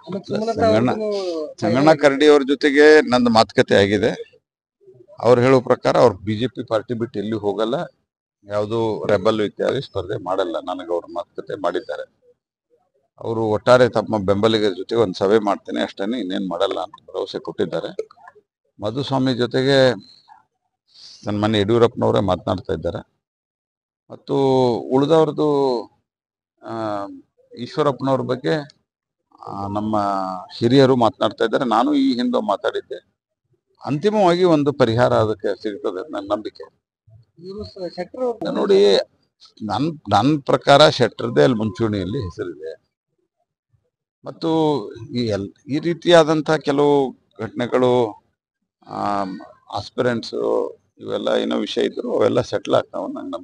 ಮತ್ತೆ ಸುಮಲತಾ ಸಂಗಣ್ಣ ಅವ್ರ್ದುನು ಸಂಗಣ್ಣ ಕರಡಿ ಅವ್ರ ಜೊತೆಗೆ ನಂದು ಮಾತುಕತೆ ಆಗಿದೆ ಅವ್ರು ಹೇಳೋ ಪ್ರಕಾರ ಅವ್ರು ಬಿಜೆಪಿ ಪಾರ್ಟಿ ಬಿಟ್ಟು ಎಲ್ಲಿ ಹೋಗಲ್ಲ ಯಾವುದು ರೆಬಲ್ ಇತ್ಯಾದಿ ಸ್ಪರ್ಧೆ ಮಾಡಲ್ಲ ನನಗೆ ಅವ್ರ ಮಾತುಕತೆ ಮಾಡಿದ್ದಾರೆ ಅವರು ಒಟ್ಟಾರೆ ತಮ್ಮ ಬೆಂಬಲಿಗರ ಜೊತೆ ಒಂದು ಸಭೆ ಮಾಡ್ತೇನೆ ಅಷ್ಟೇ ಇನ್ನೇನು ಮಾಡಲ್ಲ ಅಂತ ಭರವಸೆ ಕೊಟ್ಟಿದ್ದಾರೆ ಮಧುಸ್ವಾಮಿ ಜೊತೆಗೆ ಸನ್ಮಾನ್ಯ ಯಡಿಯೂರಪ್ಪನವರೇ ಮಾತನಾಡ್ತಾ ಇದ್ದಾರೆ ಮತ್ತು ಉಳಿದವ್ರದ್ದು ಈಶ್ವರಪ್ಪನವ್ರ ಬಗ್ಗೆ ಆ, ನಮ್ಮ ಹಿರಿಯರು ಮಾತನಾಡ್ತಾ ಇದ್ದಾರೆ ನಾನು ಈ ಹಿಂದೆ ಮಾತಾಡಿದ್ದೆ ಅಂತಿಮವಾಗಿ ಒಂದು ಪರಿಹಾರ ಅದಕ್ಕೆ ಸಿಗ್ತದೆ ಅಂತ ನನ್ನ ನಂಬಿಕೆ ಇವರು ಸ- ಶೆಟ್ಟರ್ ಅವ್ರು ನೋಡಿ ನನ್ ನನ್ನ ಪ್ರಕಾರ ಶೆಟ್ಟರ್ದೇ ಅಲ್ಲಿ ಮುಂಚೂಣಿಯಲ್ಲಿ ಹೆಸರಿದೆ ಮತ್ತು ಈ ಎಲ್ ಈ ರೀತಿಯಾದಂಥ ಕೆಲವು ಘಟನೆಗಳು ಆಸ್ಪಿರೆಂಟ್ಸು ಇವೆಲ್ಲ ಏನೋ ವಿಷಯ ಇದ್ರು ಅವೆಲ್ಲ ಸೆಟ್ಲ್ ಆಗ್ತಾವ ನನ್ನ ನಂಬಿಕೆ